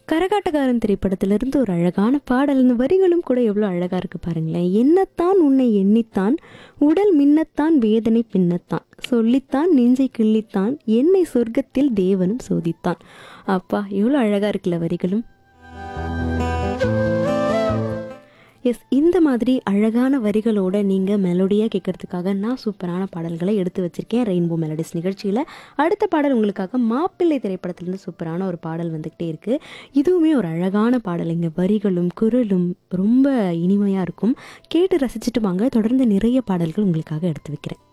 கரகாட்டக்காரன் திரைப்படத்திலிருந்து ஒரு அழகான பாடல் இந்த வரிகளும் கூட எவ்வளோ அழகாக இருக்குது பாருங்களேன் என்னத்தான் உன்னை எண்ணித்தான் உடல் மின்னத்தான் வேதனை பின்னத்தான் சொல்லித்தான் நெஞ்சை கிள்ளித்தான் என்னை சொர்க்கத்தில் தேவனும் சோதித்தான் அப்பா எவ்வளோ அழகாக இருக்குல்ல வரிகளும் எஸ் இந்த மாதிரி அழகான வரிகளோட நீங்கள் மெலோடியாக கேட்கறதுக்காக நான் சூப்பரான பாடல்களை எடுத்து வச்சிருக்கேன் ரெயின்போ மெலடிஸ் நிகழ்ச்சியில் அடுத்த பாடல் உங்களுக்காக மாப்பிள்ளை திரைப்படத்துலேருந்து சூப்பரான ஒரு பாடல் வந்துக்கிட்டே இருக்குது இதுவுமே ஒரு அழகான பாடல் இங்கே வரிகளும் குரலும் ரொம்ப இனிமையாக இருக்கும் கேட்டு ரசிச்சுட்டு வாங்க தொடர்ந்து நிறைய பாடல்கள் உங்களுக்காக எடுத்து வைக்கிறேன்